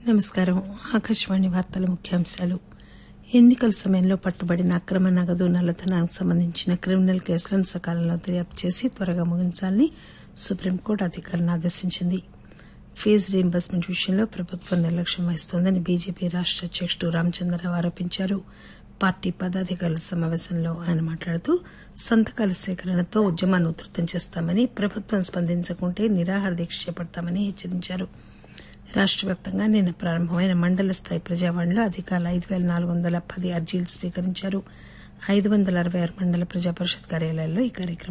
నమస్కారం ఆకాశవాణి వార్తల ముఖ్యాంశాలు ఎన్నికల సమయంలో పట్టుబడిన అక్రమ నగదు నల్లధనానికి సంబంధించిన క్రిమినల్ కేసులను సకాలంలో దర్యాప్తు చేసి త్వరగా ముగించాలని సుప్రీంకోర్టు అధికారులను ఆదేశించింది ఫీజు రీయింబర్స్మెంట్ విషయంలో ప్రభుత్వం నిర్లక్ష్యం వహిస్తోందని బీజేపీ రాష్ట అధ్యకుడు రామచంద్రరావు ఆరోపించారు పార్టీ పదాధికారుల సమావేశంలో ఆయన మాట్లాడుతూ సంతకాల సేకరణతో ఉద్యమాన్ని ఉధృతం చేస్తామని ప్రభుత్వం స్పందించకుంటే నిరాహార దీక్ష చేపడతామని హెచ్చరించారు రాష్ట వ్యాప్తంగా నిన్న ప్రారంభమైన మండల స్థాయి ప్రజావాణిలో అధికారులు ఐదు పేల నాలుగు వందల పది అర్జీలు స్వీకరించారు ఐదు వందల అరవై ఆరు మండల ప్రజా పరిషత్ కార్యాలయాల్లో ఈ కార్యక్రమం